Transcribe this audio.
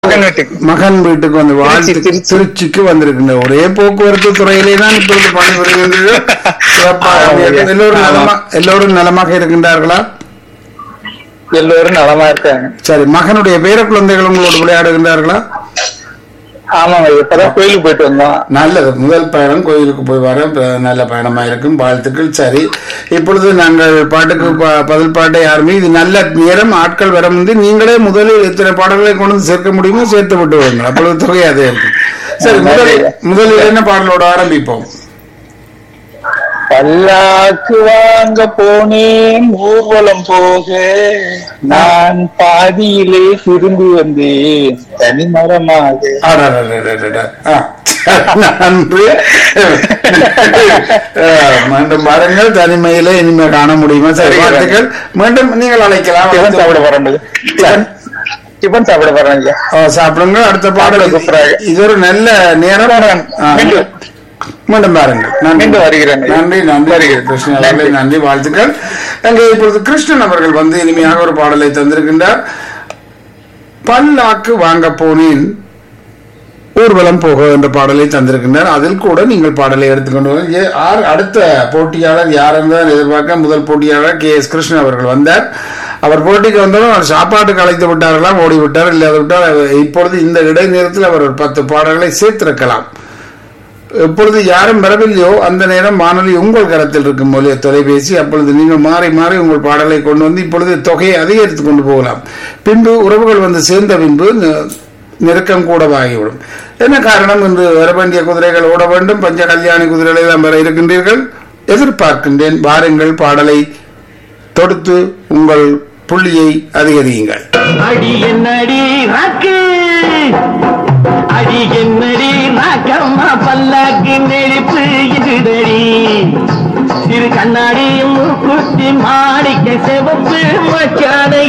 மகன் வீட்டுக்கு மகன் வீட்டுக்கு வந்து வாழ்த்து திருச்சி, திருச்சி. திருச்சிக்கு வந்திருக்கின்ற ஒரே போக்குவரத்து துறையிலே தான் இப்பொழுது பணிபுரிகின்றீர்கள் சிறப்பாக ஆமாம் ஐயா. எல்லோரும் ஆமாம். நலமா எல்லோரும் நலமாக இருக்கின்றார்களா எல்லோரும் நலமா இருக்காங்க சரி மகனுடைய பேர குழந்தைகள் உங்களோடு விளையாடுகின்றார்களா ஆமாங்க இப்பதான் கோயிலுக்கு போயிட்டு வந்தோம் நல்லது முதல் பயணம் கோயிலுக்கு போய் வர ப- நல்ல பயணமா இருக்கும் வாழ்த்துக்கள் சரி இப்பொழுது நாங்கள் பாட்டுக்கு ப- பதில் பாட்டை யாருமே இது நல்ல நேரம் ஆட்கள் வர முந்தி நீங்களே முதலில் இத்தனை பாடல்களை கொண்டு வந்து சேர்க்க முடியுமோ சேர்த்து விட்டு விடுங்கள் அப்பொழுது தொகை அதே இருக்கும் சரி முதலில் முதலில் என்ன பாடலோட ஆரம்பிப்போம் பல்லாக்கு வாங்க போனேன் ஊர்வலம் போக நான் பாதியிலே திரும்பி வந்தேன் தனிமரமாக அடடடடடட. ஆ, நன்றி ஆ, மீண்டும் பாருங்கள் தனிமையில இனிமே காண முடியுமா சரி சரிங்க. வாழ்த்துக்கள் மீண்டும் நீங்கள் அழைக்கலாம் டிஃபன் சாப்பிட போறேன் டிஃபன் டிஃபன் சாப்பிட போறேன் ஐயா ஓ, சாப்பிடுங்க அடுத்த பாடல் சாப்பிட கூப்பிடுறாங்க. இது ஒரு நல்ல நேரம் ஆ, மீண்டும் மீண்டும் பாருங்கள் நன்றி மீண்டும் வருகிறேன். நன்றி நன்றி வருகிறேன். கிருஷ்ணன் அவர்களே நன்றி வாழ்த்துக்கள் அங்கே இப்பொழுது கிருஷ்ணன் அவர்கள் வந்து இனிமையாக ஒரு பாடலை தந்திருக்கின்றார் பல்லாக்கு வாங்க போனேன் ஊர்வலம் போக என்ற பாடலை தந்திருக்கின்றார் அதில் கூட நீங்கள் பாடலை எடுத்துக்கொண்டு வந்து ஏ- ஆர் அடுத்த போட்டியாளர் யார் என்றால் எதிர்பார்க்க முதல் போட்டியாளர் கே எஸ் கிருஷ்ணன் அவர்கள் வந்தார் அவர் போட்டிக்கு வந்ததும் அவர் சாப்பாட்டுக்கு அழைத்து விட்டார்களாம் ஓடி விட்டார் இல்லாத விட்டார் அவர் இப்பொழுது இந்த இடைநேரத்தில் அவர் ஒரு பத்து பாடல்களை சேர்த்திருக்கலாம் எப்பொழுது யாரும் வரவில்லையோ அந்த நேரம் வானொலி உங்கள் கரத்தில் இருக்கும் போல தொலைபேசி அப்பொழுது நீங்கள் மாறி மாறி உங்கள் பாடலை கொண்டு வந்து இப்பொழுது தொகையை அதிகரித்து கொண்டு போகலாம் பின்பு உறவுகள் வந்து சேர்ந்த பின்பு நெ- நெருக்கம் கூடவாகிவிடும் என்ன காரணம் என்று வர வேண்டிய குதிரைகள் ஓட வேண்டும் பஞ்ச கல்யாணி குதிரைகளை தான் வர இருக்கின்றீர்கள் எதிர்பார்க்கின்றேன் வாருங்கள் பாடலை தொடுத்து உங்கள் புள்ளியை அதிகரியுங்கள் அடி என்னடி ராக்கு அடி என்னடி ராக்கம்மா பல்லாக்கு நெளிப்பு இதுதடி சிறு கண்ணாடி மூக்குத்தி மாணிக்க செவப்பு மச்சானை